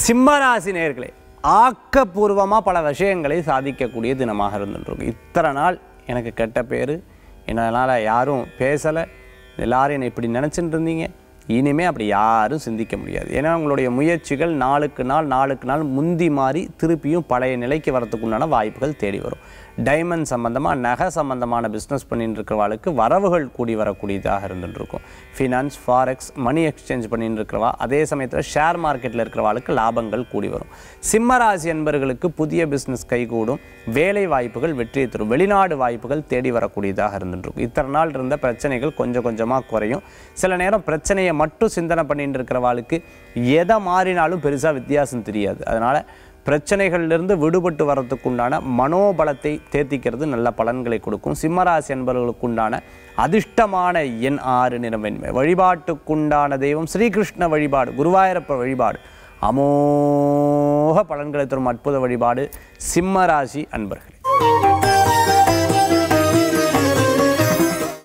சிம்மராசி நேர்களே ஆக்கப்பூர்வமாக பல விஷயங்களை சாதிக்கக்கூடிய தினமாக இருந்துருக்கு இத்தனை நாள் எனக்கு கெட்ட பேர் என்னால் யாரும் பேசலை எல்லாரும் என்னை இப்படி நினச்சிட்டு இருந்தீங்க இனிமே அப்படி யாரும் சிந்திக்க முடியாது ஏன்னா உங்களுடைய முயற்சிகள் நாளுக்கு நாள் நாளுக்கு நாள் முந்தி மாறி திருப்பியும் பழைய நிலைக்கு வரதுக்கு உண்டான வாய்ப்புகள் தேடி வரும் டைமண்ட் சம்மந்தமாக நகை சம்மந்தமான பிஸ்னஸ் பண்ணிட்டு இருக்கிறவாளுக்கு வரவுகள் கூடி வரக்கூடியதாக இருந்துட்டு இருக்கும் ஃபினான்ஸ் ஃபாரெக்ஸ் மணி எக்ஸ்சேஞ்ச் பண்ணிட்டு இருக்கிறவா அதே சமயத்தில் ஷேர் மார்க்கெட்டில் இருக்கிறவாளுக்கு லாபங்கள் கூடி வரும் சிம்மராசி என்பவர்களுக்கு புதிய பிஸ்னஸ் கைகூடும் வேலை வாய்ப்புகள் வெற்றியை தரும் வெளிநாடு வாய்ப்புகள் தேடி வரக்கூடியதாக இருந்துட்டு இருக்கும் இத்தனை நாள் இருந்த பிரச்சனைகள் கொஞ்சம் கொஞ்சமாக குறையும் சில நேரம் பிரச்சனையை மட்டும் சிந்தனை பண்ணிட்டு இருக்கிறவாளுக்கு எதை மாறினாலும் பெருசாக வித்தியாசம் தெரியாது அதனால் பிரச்சனைகளிலிருந்து விடுபட்டு வரத்துக்குண்டான மனோபலத்தை தேர்த்திக்கிறது நல்ல பலன்களை கொடுக்கும் சிம்மராசி என்பவர்களுக்குண்டான அதிர்ஷ்டமான எண் ஆறு நிறமென்மை வழிபாட்டுக்குண்டான தெய்வம் ஸ்ரீகிருஷ்ண வழிபாடு குருவாயூரப்ப வழிபாடு அமோக பலன்களை தரும் அற்புத வழிபாடு சிம்மராசி அன்பர்களே